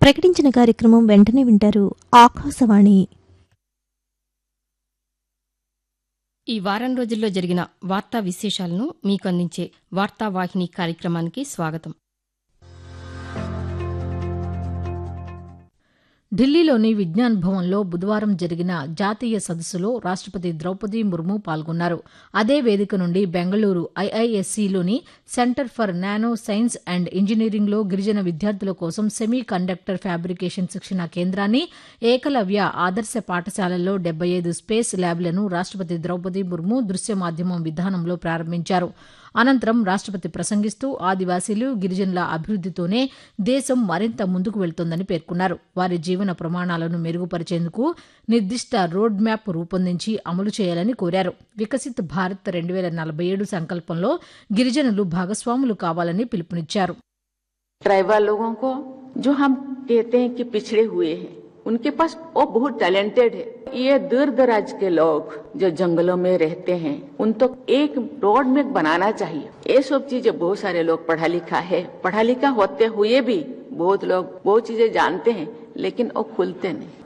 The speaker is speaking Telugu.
ప్రకటించిన కార్యక్రమం వెంటనే వింటారు ఆకాశవాణి ఈ వారం రోజుల్లో జరిగిన వార్తా విశేషాలను మీకు అందించే వార్తావాహిని కార్యక్రమానికి స్వాగతం ఢిల్లీలోని విజ్ఞాన్ భవన్లో బుధవారం జరిగిన జాతీయ సదస్సులో రాష్టపతి ద్రౌపది ముర్ము పాల్గొన్నారు అదే వేదిక నుండి బెంగళూరు ఐఐఎస్సీలోని centre for nano science and ఇంజనీరింగ్లో గిరిజన విద్యార్థుల కోసం సెమీ కండక్టర్ ఫ్యాబ్రికేషన్ శిక్షణ కేంద్రాన్ని ఏకలవ్య ఆదర్శ పాఠశాలల్లో డెబ్బై ఐదు స్పేస్ ల్యాబ్లను రాష్టపతి ద్రౌపది ముర్ము దృశ్య మాధ్యమం విధానంలో ప్రారంభించారు అనంతరం రాష్టపతి ప్రసంగిస్తూ ఆదివాసీలు గిరిజనుల అభివృద్దితోనే దేశం మరింత ముందుకు వెళ్తోందని పేర్కొన్నారు వారి జీవన ప్రమాణాలను మెరుగుపరిచేందుకు నిర్దిష్ట రోడ్ మ్యాప్ రూపొందించి అమలు చేయాలని కోరారు వికసిత్ భారత్ రెండు వేల నలభై ఏడు సంకల్పంలో గిరిజనులు భాగస్వాములు కావాలని పిలుపునిచ్చారు ट्राइबल लोगों को जो हम कहते हैं कि पिछड़े हुए हैं उनके पास वो बहुत टैलेंटेड है ये दूर दराज के लोग जो जंगलों में रहते हैं उन तो एक रोड में बनाना चाहिए ये सब चीजें बहुत सारे लोग पढ़ा लिखा है पढ़ा लिखा होते हुए भी बहुत लोग बहुत चीजें जानते हैं लेकिन वो खुलते नहीं